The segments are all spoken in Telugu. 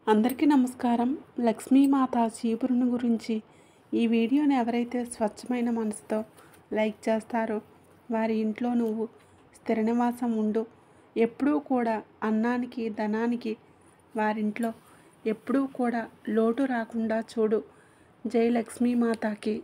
అందరికీ నమస్కారం లక్ష్మీమాత చీపురుని గురించి ఈ వీడియోని ఎవరైతే స్వచ్ఛమైన మనసుతో లైక్ చేస్తారో వారి ఇంట్లో నువ్వు స్థిర నివాసం ఉండు ఎప్పుడూ కూడా అన్నానికి ధనానికి వారింట్లో ఎప్పుడూ కూడా లోటు రాకుండా చూడు జై లక్ష్మీమాతకి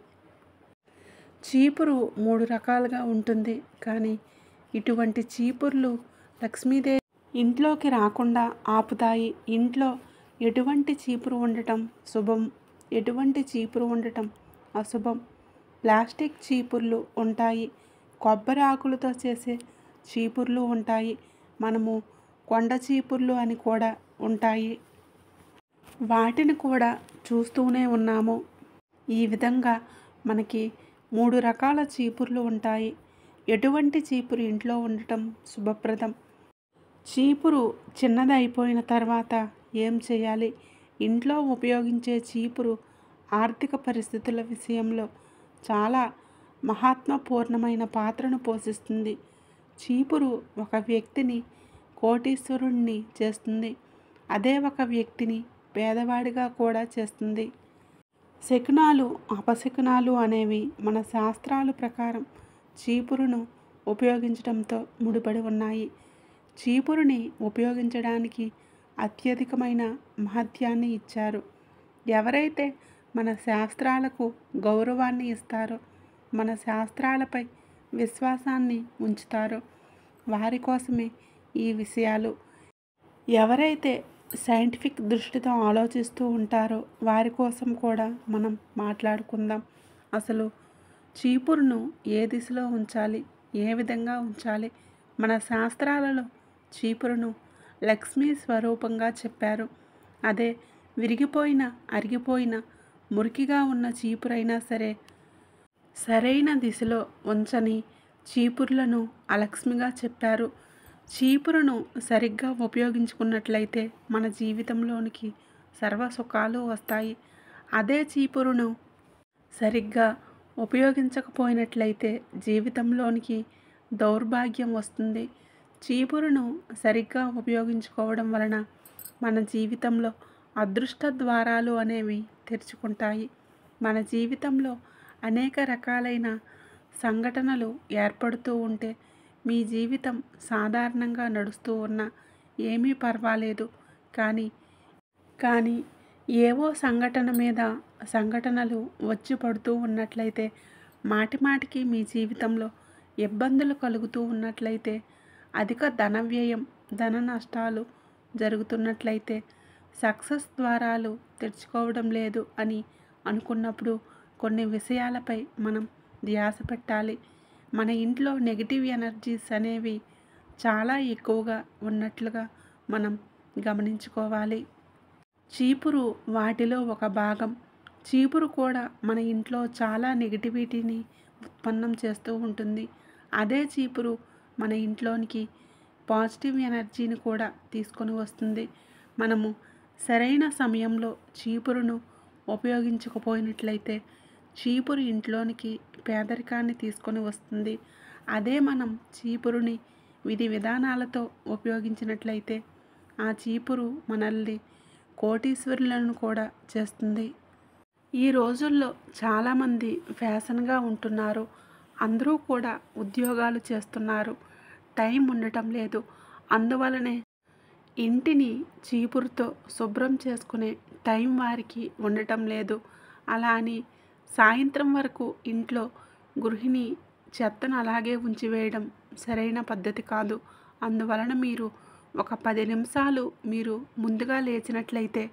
చీపురు మూడు రకాలుగా ఉంటుంది కానీ ఇటువంటి చీపుర్లు లక్ష్మీదేవి ఇంట్లోకి రాకుండా ఆపుతాయి ఇంట్లో ఎటువంటి చీపురు ఉండటం శుభం ఎటువంటి చీపురు ఉండటం అశుభం ప్లాస్టిక్ చీపుర్లు ఉంటాయి కొబ్బరి ఆకులతో చేసే చీపుర్లు ఉంటాయి మనము కొండ చీపుర్లు అని కూడా ఉంటాయి వాటిని కూడా చూస్తూనే ఉన్నాము ఈ విధంగా మనకి మూడు రకాల చీపుర్లు ఉంటాయి ఎటువంటి చీపురు ఇంట్లో ఉండటం శుభప్రదం చీపురు చిన్నది అయిపోయిన తర్వాత ఏం చేయాలి ఇంట్లో ఉపయోగించే చీపురు ఆర్థిక పరిస్థితుల విషయంలో చాలా మహాత్మపూర్ణమైన పాత్రను పోషిస్తుంది చీపురు ఒక వ్యక్తిని కోటీశ్వరుణ్ణి చేస్తుంది అదే ఒక వ్యక్తిని పేదవాడిగా కూడా చేస్తుంది శకునాలు అపశకునాలు అనేవి మన శాస్త్రాల ప్రకారం చీపురును ఉపయోగించడంతో ముడిపడి ఉన్నాయి చీపురుని ఉపయోగించడానికి అత్యధికమైన మహత్యాన్ని ఇచ్చారు ఎవరైతే మన శాస్త్రాలకు గౌరవాన్ని ఇస్తారో మన శాస్త్రాలపై విశ్వాసాన్ని ఉంచుతారో వారి కోసమే ఈ విషయాలు ఎవరైతే సైంటిఫిక్ దృష్టితో ఆలోచిస్తూ ఉంటారో వారి కోసం కూడా మనం మాట్లాడుకుందాం అసలు చీపురును ఏ దిశలో ఉంచాలి ఏ విధంగా ఉంచాలి మన శాస్త్రాలలో చీపురును లక్ష్మీ స్వరూపంగా చెప్పారు అదే విరిగిపోయిన అరిగిపోయిన మురికిగా ఉన్న చీపురైనా సరే సరైన దిశలో ఉంచని చీపుర్లను అలక్ష్మిగా చెప్పారు చీపురును సరిగ్గా ఉపయోగించుకున్నట్లయితే మన జీవితంలోనికి సర్వ సుఖాలు వస్తాయి అదే చీపురును సరిగ్గా ఉపయోగించకపోయినట్లయితే జీవితంలోనికి దౌర్భాగ్యం వస్తుంది చీపురును సరిగ్గా ఉపయోగించుకోవడం వలన మన జీవితంలో అదృష్ట ద్వారాలు అనేవి తెరుచుకుంటాయి మన జీవితంలో అనేక రకాలైన సంఘటనలు ఏర్పడుతూ ఉంటే మీ జీవితం సాధారణంగా నడుస్తూ ఉన్నా ఏమీ పర్వాలేదు కానీ కానీ ఏవో సంఘటన మీద సంఘటనలు వచ్చి పడుతూ ఉన్నట్లయితే మాటి మాటికి మీ జీవితంలో ఇబ్బందులు కలుగుతూ ఉన్నట్లయితే అధిక ధన వ్యయం ధన నష్టాలు జరుగుతున్నట్లయితే సక్సెస్ ద్వారాలు తెరుచుకోవడం లేదు అని అనుకున్నప్పుడు కొన్ని విషయాలపై మనం ధ్యాస పెట్టాలి మన ఇంట్లో నెగిటివ్ ఎనర్జీస్ అనేవి చాలా ఎక్కువగా ఉన్నట్లుగా మనం గమనించుకోవాలి చీపురు వాటిలో ఒక భాగం చీపురు కూడా మన ఇంట్లో చాలా నెగిటివిటీని ఉత్పన్నం చేస్తూ ఉంటుంది అదే చీపురు మన ఇంట్లోనికి పాజిటివ్ ఎనర్జీని కూడా తీసుకొని వస్తుంది మనము సరైన సమయంలో చీపురును ఉపయోగించకపోయినట్లయితే చీపురు ఇంట్లోనికి పేదరికాన్ని తీసుకొని వస్తుంది అదే మనం చీపురుని విధి విధానాలతో ఉపయోగించినట్లయితే ఆ చీపురు మనల్ని కోటీశ్వరులను కూడా చేస్తుంది ఈ రోజుల్లో చాలామంది ఫ్యాషన్గా ఉంటున్నారు అందరూ కూడా ఉద్యోగాలు చేస్తున్నారు టైం ఉండటం లేదు అందువలనే ఇంటిని చీపురుతో శుభ్రం చేసుకునే టైం వారికి ఉండటం లేదు అలా అని సాయంత్రం వరకు ఇంట్లో గృహిణి చెత్తను అలాగే ఉంచివేయడం సరైన పద్ధతి కాదు అందువలన మీరు ఒక పది నిమిషాలు మీరు ముందుగా లేచినట్లయితే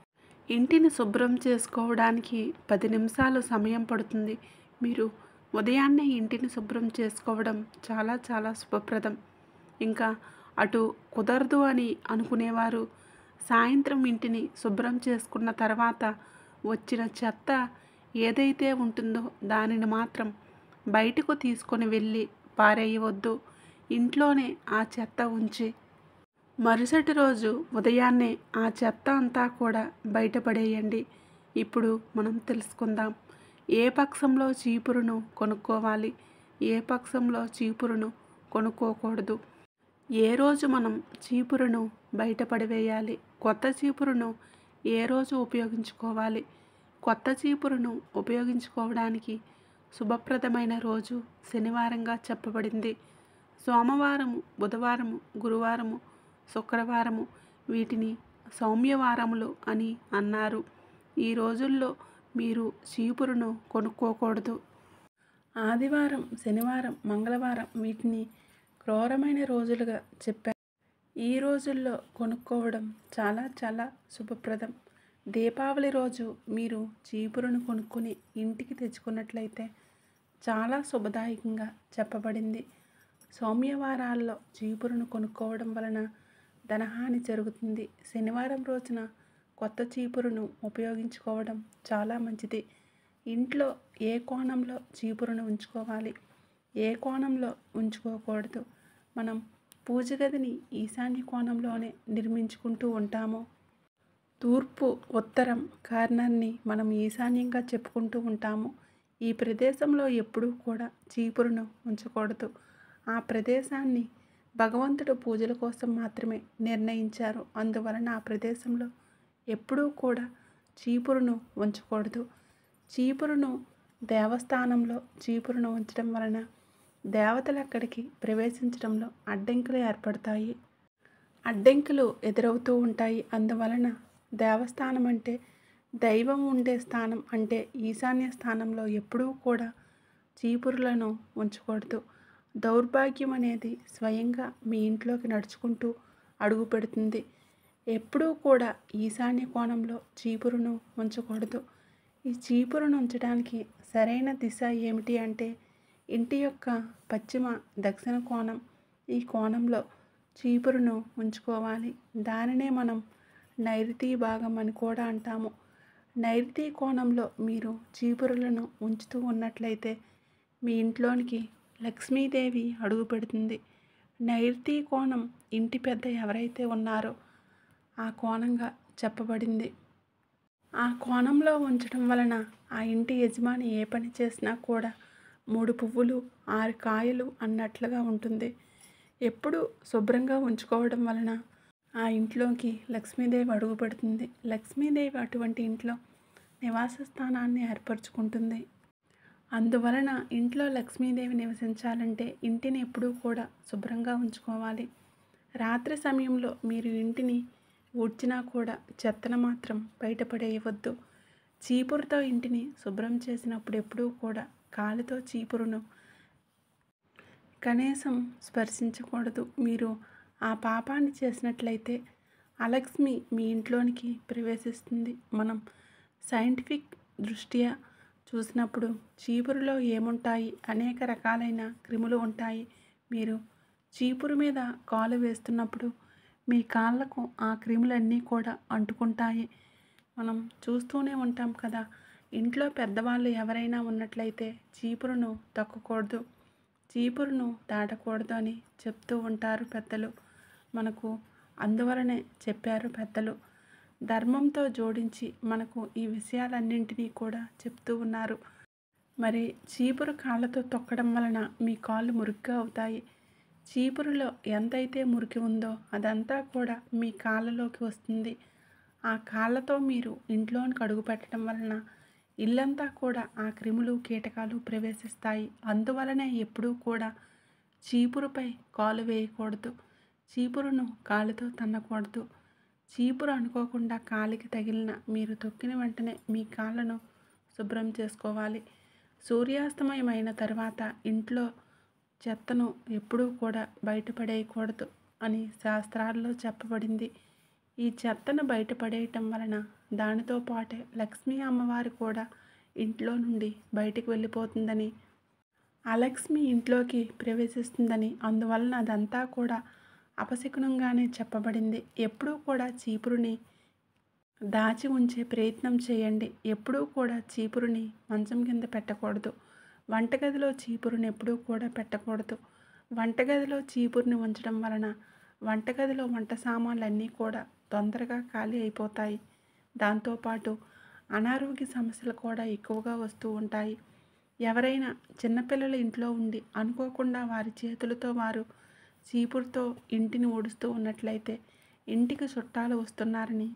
ఇంటిని శుభ్రం చేసుకోవడానికి పది నిమిషాలు సమయం పడుతుంది మీరు ఉదయాన్నే ఇంటిని శుభ్రం చేసుకోవడం చాలా చాలా శుభప్రదం ఇంకా అటు కుదరదు అని అనుకునేవారు సాయంత్రం ఇంటిని శుభ్రం చేసుకున్న తర్వాత వచ్చిన చెత్త ఏదైతే ఉంటుందో దానిని మాత్రం బయటకు తీసుకొని వెళ్ళి పారేయవద్దు ఇంట్లోనే ఆ చెత్త ఉంచి మరుసటి రోజు ఉదయాన్నే ఆ చెత్త అంతా కూడా బయటపడేయండి ఇప్పుడు మనం తెలుసుకుందాం ఏ పక్షంలో చీపురును కొనుక్కోవాలి ఏ పక్షంలో చీపురును కొనుక్కోకూడదు ఏ రోజు మనం చీపురును బయటపడివేయాలి కొత్త చీపురును ఏ రోజు ఉపయోగించుకోవాలి కొత్త చీపురును ఉపయోగించుకోవడానికి శుభప్రదమైన రోజు శనివారంగా చెప్పబడింది సోమవారము బుధవారము గురువారము శుక్రవారము వీటిని సౌమ్యవారములు అని అన్నారు ఈ రోజుల్లో మీరు చీపురును కొనుక్కోకూడదు ఆదివారం శనివారం మంగళవారం వీటిని క్రూరమైన రోజులుగా చెప్పారు ఈ రోజుల్లో కొనుక్కోవడం చాలా చాలా శుభప్రదం దీపావళి రోజు మీరు చీపురును కొనుక్కొని ఇంటికి తెచ్చుకున్నట్లయితే చాలా శుభదాయకంగా చెప్పబడింది సౌమ్యవారాల్లో చీపురును కొనుక్కోవడం వలన ధనహాని జరుగుతుంది శనివారం రోజున కొత్త చీపురును ఉపయోగించుకోవడం చాలా మంచిది ఇంట్లో ఏ కోణంలో చీపురును ఉంచుకోవాలి ఏ కోణంలో ఉంచుకోకూడదు మనం పూజ గదిని ఈశాన్య కోణంలోనే నిర్మించుకుంటూ ఉంటాము తూర్పు ఉత్తరం కార్నర్ని మనం ఈశాన్యంగా చెప్పుకుంటూ ఉంటాము ఈ ప్రదేశంలో ఎప్పుడూ కూడా చీపురును ఉంచకూడదు ఆ ప్రదేశాన్ని భగవంతుడు పూజల కోసం మాత్రమే నిర్ణయించారు అందువలన ఆ ప్రదేశంలో ఎప్పుడూ కూడా చీపురును ఉంచకూడదు చీపురును దేవస్థానంలో చీపురును ఉంచడం వలన దేవతలు అక్కడికి ప్రవేశించడంలో అడ్డంకులు ఏర్పడతాయి అడ్డంకులు ఎదురవుతూ ఉంటాయి అందువలన దేవస్థానం అంటే దైవం ఉండే స్థానం అంటే ఈశాన్య స్థానంలో ఎప్పుడూ కూడా చీపురులను ఉంచకూడదు దౌర్భాగ్యం అనేది స్వయంగా మీ ఇంట్లోకి నడుచుకుంటూ అడుగు పెడుతుంది ఎప్పుడూ కూడా ఈశాన్య కోణంలో చీపురును ఉంచకూడదు ఈ చీపురును ఉంచడానికి సరైన దిశ ఏమిటి అంటే ఇంటి యొక్క పశ్చిమ దక్షిణ కోణం ఈ కోణంలో చీపురును ఉంచుకోవాలి దానినే మనం నైరుతి భాగం అని కూడా అంటాము నైరుతి కోణంలో మీరు చీపురులను ఉంచుతూ ఉన్నట్లయితే మీ ఇంట్లోనికి లక్ష్మీదేవి అడుగు పెడుతుంది నైరుతి కోణం ఇంటి పెద్ద ఎవరైతే ఉన్నారో ఆ కోణంగా చెప్పబడింది ఆ కోణంలో ఉంచడం వలన ఆ ఇంటి యజమాని ఏ పని చేసినా కూడా మూడు పువ్వులు ఆరు కాయలు అన్నట్లుగా ఉంటుంది ఎప్పుడు శుభ్రంగా ఉంచుకోవడం వలన ఆ ఇంట్లోకి లక్ష్మీదేవి అడుగు పెడుతుంది లక్ష్మీదేవి అటువంటి ఇంట్లో నివాస స్థానాన్ని ఏర్పరచుకుంటుంది అందువలన ఇంట్లో లక్ష్మీదేవి నివసించాలంటే ఇంటిని ఎప్పుడూ కూడా శుభ్రంగా ఉంచుకోవాలి రాత్రి సమయంలో మీరు ఇంటిని ఊడ్చినా కూడా చెత్తను మాత్రం బయటపడేయవద్దు చీపురుతో ఇంటిని శుభ్రం చేసినప్పుడు ఎప్పుడూ కూడా కాలితో చీపురును కనీసం స్పర్శించకూడదు మీరు ఆ పాపాన్ని చేసినట్లయితే అలక్ష్మి మీ ఇంట్లోనికి ప్రవేశిస్తుంది మనం సైంటిఫిక్ దృష్ట్యా చూసినప్పుడు చీపురులో ఏముంటాయి అనేక రకాలైన క్రిములు ఉంటాయి మీరు చీపురు మీద కాలు వేస్తున్నప్పుడు మీ కాళ్ళకు ఆ క్రిములన్నీ కూడా అంటుకుంటాయి మనం చూస్తూనే ఉంటాం కదా ఇంట్లో పెద్దవాళ్ళు ఎవరైనా ఉన్నట్లయితే చీపురును తొక్కకూడదు చీపురును దాటకూడదు అని చెప్తూ ఉంటారు పెద్దలు మనకు అందువలనే చెప్పారు పెద్దలు ధర్మంతో జోడించి మనకు ఈ విషయాలన్నింటినీ కూడా చెప్తూ ఉన్నారు మరి చీపురు కాళ్ళతో తొక్కడం వలన మీ కాళ్ళు మురిగ్గా అవుతాయి చీపురులో ఎంతైతే మురికి ఉందో అదంతా కూడా మీ కాళ్ళలోకి వస్తుంది ఆ కాళ్ళతో మీరు ఇంట్లోనికి అడుగు పెట్టడం వలన ఇల్లంతా కూడా ఆ క్రిములు కీటకాలు ప్రవేశిస్తాయి అందువలనే ఎప్పుడూ కూడా చీపురుపై కాలు వేయకూడదు చీపురును కాలుతో తన్నకూడదు చీపురు అనుకోకుండా కాలికి తగిలిన మీరు తొక్కిన వెంటనే మీ కాళ్ళను శుభ్రం చేసుకోవాలి సూర్యాస్తమయం అయిన తర్వాత ఇంట్లో చెత్తను ఎప్పుడూ కూడా బయటపడేయకూడదు అని శాస్త్రాల్లో చెప్పబడింది ఈ చెత్తను బయటపడేయటం వలన దానితో పాటే లక్ష్మీ అమ్మవారు కూడా ఇంట్లో నుండి బయటికి వెళ్ళిపోతుందని అలక్ష్మి ఇంట్లోకి ప్రవేశిస్తుందని అందువలన అదంతా కూడా అపశకునంగానే చెప్పబడింది ఎప్పుడూ కూడా చీపురుని దాచి ఉంచే ప్రయత్నం చేయండి ఎప్పుడూ కూడా చీపురుని మంచం కింద పెట్టకూడదు వంటగదిలో చీపురుని ఎప్పుడూ కూడా పెట్టకూడదు వంటగదిలో చీపురుని ఉంచడం వలన వంటగదిలో వంట సామాన్లన్నీ కూడా తొందరగా ఖాళీ అయిపోతాయి దాంతోపాటు అనారోగ్య సమస్యలు కూడా ఎక్కువగా వస్తూ ఉంటాయి ఎవరైనా చిన్నపిల్లలు ఇంట్లో ఉండి అనుకోకుండా వారి చేతులతో వారు చీపురుతో ఇంటిని ఊడుస్తూ ఉన్నట్లయితే ఇంటికి చుట్టాలు వస్తున్నారని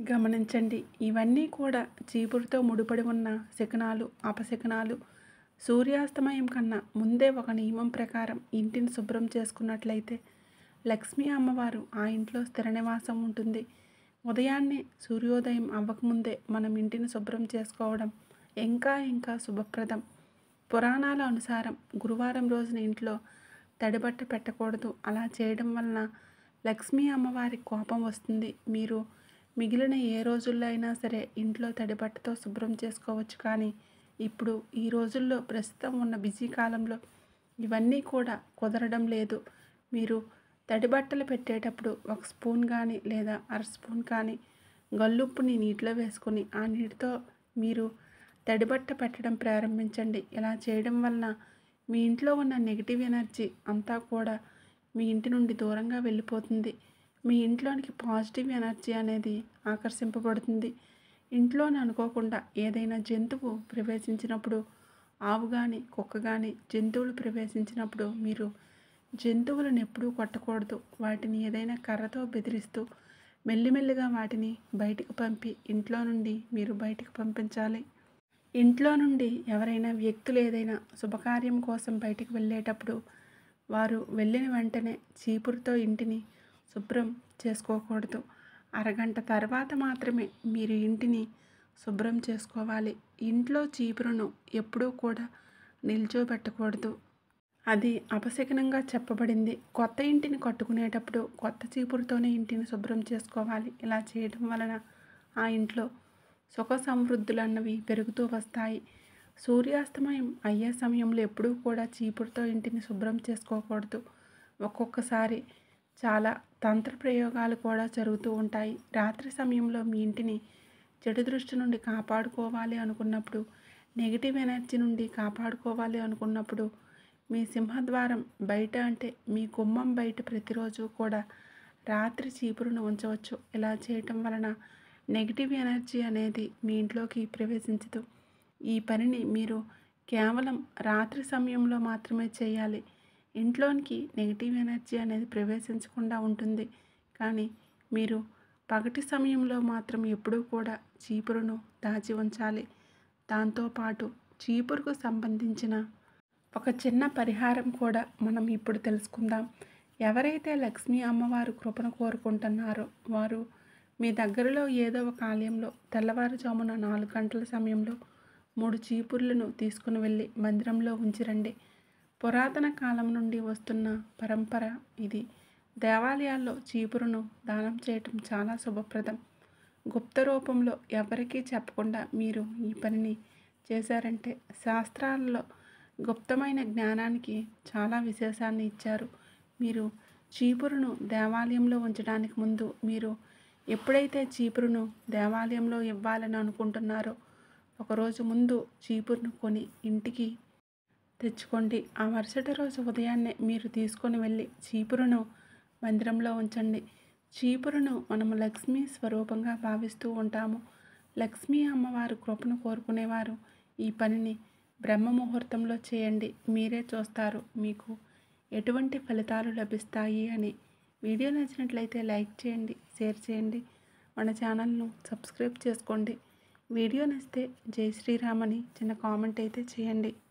గమనించండి ఇవన్నీ కూడా చీపురుతో ముడిపడి ఉన్న శకునాలు అపశకునాలు సూర్యాస్తమయం కన్నా ముందే ఒక నియమం ప్రకారం ఇంటిని శుభ్రం చేసుకున్నట్లయితే లక్ష్మీ అమ్మవారు ఆ ఇంట్లో స్థిర నివాసం ఉంటుంది ఉదయాన్నే సూర్యోదయం అవ్వకముందే మనం ఇంటిని శుభ్రం చేసుకోవడం ఇంకా ఇంకా శుభప్రదం పురాణాల అనుసారం గురువారం రోజున ఇంట్లో తడిబట్ట పెట్టకూడదు అలా చేయడం వలన లక్ష్మీ అమ్మవారి కోపం వస్తుంది మీరు మిగిలిన ఏ రోజుల్లో అయినా సరే ఇంట్లో తడిబట్టతో శుభ్రం చేసుకోవచ్చు కానీ ఇప్పుడు ఈ రోజుల్లో ప్రస్తుతం ఉన్న బిజీ కాలంలో ఇవన్నీ కూడా కుదరడం లేదు మీరు తడి బట్టలు పెట్టేటప్పుడు ఒక స్పూన్ కానీ లేదా అర స్పూన్ కానీ గల్లుప్పుని నీటిలో వేసుకొని ఆ నీటితో మీరు తడిబట్ట పెట్టడం ప్రారంభించండి ఇలా చేయడం వలన మీ ఇంట్లో ఉన్న నెగిటివ్ ఎనర్జీ అంతా కూడా మీ ఇంటి నుండి దూరంగా వెళ్ళిపోతుంది మీ ఇంట్లోనికి పాజిటివ్ ఎనర్జీ అనేది ఆకర్షింపబడుతుంది ఇంట్లోనే అనుకోకుండా ఏదైనా జంతువు ప్రవేశించినప్పుడు ఆవు కానీ కుక్క కానీ జంతువులు ప్రవేశించినప్పుడు మీరు జంతువులను ఎప్పుడూ కొట్టకూడదు వాటిని ఏదైనా కర్రతో బెదిరిస్తూ మెల్లిమెల్లిగా వాటిని బయటికి పంపి ఇంట్లో నుండి మీరు బయటికి పంపించాలి ఇంట్లో నుండి ఎవరైనా వ్యక్తులు ఏదైనా శుభకార్యం కోసం బయటికి వెళ్ళేటప్పుడు వారు వెళ్ళిన వెంటనే చీపురుతో ఇంటిని శుభ్రం చేసుకోకూడదు అరగంట తర్వాత మాత్రమే మీరు ఇంటిని శుభ్రం చేసుకోవాలి ఇంట్లో చీపురును ఎప్పుడూ కూడా నిల్చోబెట్టకూడదు అది అపశకనంగా చెప్పబడింది కొత్త ఇంటిని కట్టుకునేటప్పుడు కొత్త చీపురుతోనే ఇంటిని శుభ్రం చేసుకోవాలి ఇలా చేయడం వలన ఆ ఇంట్లో సుఖ సమృద్ధులు అన్నవి పెరుగుతూ వస్తాయి సూర్యాస్తమయం అయ్యే సమయంలో ఎప్పుడూ కూడా చీపురుతో ఇంటిని శుభ్రం చేసుకోకూడదు ఒక్కొక్కసారి చాలా తంత్ర ప్రయోగాలు కూడా జరుగుతూ ఉంటాయి రాత్రి సమయంలో మీ ఇంటిని చెడు దృష్టి నుండి కాపాడుకోవాలి అనుకున్నప్పుడు నెగిటివ్ ఎనర్జీ నుండి కాపాడుకోవాలి అనుకున్నప్పుడు మీ సింహద్వారం బయట అంటే మీ గుమ్మం బయట ప్రతిరోజు కూడా రాత్రి చీపురును ఉంచవచ్చు ఇలా చేయటం వలన నెగిటివ్ ఎనర్జీ అనేది మీ ఇంట్లోకి ప్రవేశించదు ఈ పనిని మీరు కేవలం రాత్రి సమయంలో మాత్రమే చేయాలి ఇంట్లోనికి నెగిటివ్ ఎనర్జీ అనేది ప్రవేశించకుండా ఉంటుంది కానీ మీరు పగటి సమయంలో మాత్రం ఎప్పుడూ కూడా చీపురును దాచి ఉంచాలి దాంతోపాటు చీపురుకు సంబంధించిన ఒక చిన్న పరిహారం కూడా మనం ఇప్పుడు తెలుసుకుందాం ఎవరైతే లక్ష్మీ అమ్మవారు కృపను కోరుకుంటున్నారో వారు మీ దగ్గరలో ఏదో ఒక ఆలయంలో తెల్లవారుజామున నాలుగు గంటల సమయంలో మూడు చీపుర్లను తీసుకుని వెళ్ళి మందిరంలో ఉంచిరండి పురాతన కాలం నుండి వస్తున్న పరంపర ఇది దేవాలయాల్లో చీపురును దానం చేయటం చాలా శుభప్రదం గుప్త రూపంలో ఎవరికీ చెప్పకుండా మీరు ఈ పనిని చేశారంటే శాస్త్రాలలో గుప్తమైన జ్ఞానానికి చాలా విశేషాన్ని ఇచ్చారు మీరు చీపురును దేవాలయంలో ఉంచడానికి ముందు మీరు ఎప్పుడైతే చీపురును దేవాలయంలో ఇవ్వాలని అనుకుంటున్నారో ఒకరోజు ముందు చీపురును కొని ఇంటికి తెచ్చుకోండి ఆ మరుసటి రోజు ఉదయాన్నే మీరు తీసుకొని వెళ్ళి చీపురును మందిరంలో ఉంచండి చీపురును మనము లక్ష్మీ స్వరూపంగా భావిస్తూ ఉంటాము లక్ష్మీ అమ్మవారు కృపను కోరుకునేవారు ఈ పనిని బ్రహ్మ ముహూర్తంలో చేయండి మీరే చూస్తారు మీకు ఎటువంటి ఫలితాలు లభిస్తాయి అని వీడియో నచ్చినట్లయితే లైక్ చేయండి షేర్ చేయండి మన ఛానల్ను సబ్స్క్రైబ్ చేసుకోండి వీడియో నచ్చితే జై శ్రీరామ్ అని చిన్న కామెంట్ అయితే చేయండి